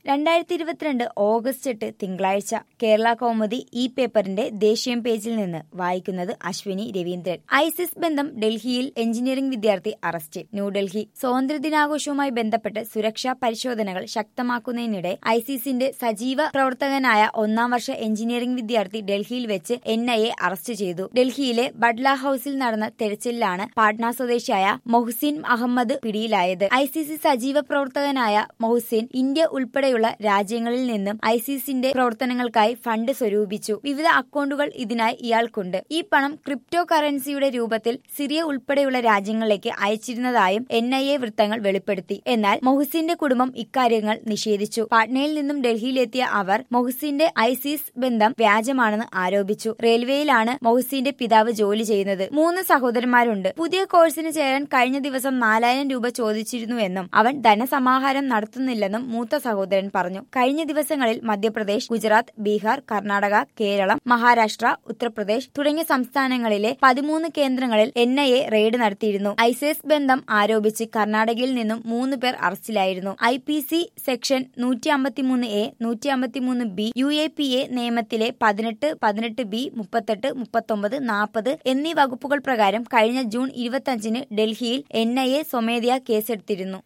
രണ്ടായിരത്തി ഇരുപത്തിരണ്ട് ഓഗസ്റ്റ് എട്ട് തിങ്കളാഴ്ച കേരള കൗമുദി ഇ പേപ്പറിന്റെ ദേശീയം പേജിൽ നിന്ന് വായിക്കുന്നത് അശ്വിനി രവീന്ദ്രൻ ഐസിസ് ബന്ധം ഡൽഹിയിൽ എഞ്ചിനീയറിംഗ് വിദ്യാർത്ഥി അറസ്റ്റ് ന്യൂഡൽഹി സ്വാതന്ത്ര്യദിനാഘോഷവുമായി ബന്ധപ്പെട്ട് സുരക്ഷാ പരിശോധനകൾ ശക്തമാക്കുന്നതിനിടെ ഐസിസിന്റെ സജീവ പ്രവർത്തകനായ ഒന്നാം വർഷ എഞ്ചിനീയറിംഗ് വിദ്യാർത്ഥി ഡൽഹിയിൽ വെച്ച് എൻ ഐ എ അറസ്റ്റ് ചെയ്തു ഡൽഹിയിലെ ബഡ്ല ഹൌസിൽ നടന്ന തെരച്ചിലിലാണ് പാട്ന സ്വദേശിയായ മൊഹ്സിൻ അഹമ്മദ് പിടിയിലായത് ഐസിസി സജീവ പ്രവർത്തകനായ മൊഹ്സിൻ ഇന്ത്യ ഉൾപ്പെടെയുള്ള രാജ്യങ്ങളിൽ നിന്നും ഐസിസിന്റെ പ്രവർത്തനങ്ങൾക്കായി ഫണ്ട് സ്വരൂപിച്ചു വിവിധ അക്കൗണ്ടുകൾ ഇതിനായി ഇയാൾക്കുണ്ട് ഈ പണം ക്രിപ്റ്റോ കറൻസിയുടെ രൂപത്തിൽ സിറിയ ഉൾപ്പെടെയുള്ള രാജ്യങ്ങളിലേക്ക് അയച്ചിരുന്നതായും എൻ ഐ എ വൃത്തങ്ങൾ വെളിപ്പെടുത്തി എന്നാൽ മൊഹ്സിന്റെ കുടുംബം ഇക്കാര്യങ്ങൾ നിഷേധിച്ചു പാട്നയിൽ നിന്നും ഡൽഹിയിലെത്തിയ അവർ മൊഹ്സിന്റെ ഐസിസ് ബന്ധം വ്യാജമാണെന്ന് ആരോപിച്ചു റെയിൽവേയിലാണ് മൊഹ്സിന്റെ പിതാവ് ജോലി ചെയ്യുന്നത് മൂന്ന് സഹോദരന്മാരുണ്ട് പുതിയ കോഴ്സിന് ചേരാൻ കഴിഞ്ഞ ദിവസം നാലായിരം രൂപ ചോദിച്ചിരുന്നുവെന്നും അവൻ ധനസമാഹാരം നടത്തുന്നില്ലെന്നും മൂത്ത സഹോദരൻ പറഞ്ഞു കഴിഞ്ഞ ദിവസങ്ങളിൽ മധ്യപ്രദേശ് ഗുജറാത്ത് ബീഹാർ കർണാടക കേരളം മഹാരാഷ്ട്ര ഉത്തർപ്രദേശ് തുടങ്ങിയ സംസ്ഥാനങ്ങളിലെ പതിമൂന്ന് കേന്ദ്രങ്ങളിൽ എൻ ഐ എ റെയ്ഡ് നടത്തിയിരുന്നു ഐസിസ് ബന്ധം ആരോപിച്ച് കർണാടകയിൽ നിന്നും മൂന്ന് പേർ അറസ്റ്റിലായിരുന്നു ഐ പി സി സെക്ഷൻ നൂറ്റി അമ്പത്തിമൂന്ന് എ നൂറ്റി അമ്പത്തിമൂന്ന് B U A P A നിയമത്തിലെ പതിനെട്ട് പതിനെട്ട് ബി മുപ്പത്തെട്ട് മുപ്പത്തൊമ്പത് നാൽപ്പത് എന്നീ വകുപ്പുകൾ പ്രകാരം കഴിഞ്ഞ ജൂൺ ഇരുപത്തിയഞ്ചിന് ഡൽഹിയിൽ എൻ ഐ എ സ്വമേധയാ കേസെടുത്തിരുന്നു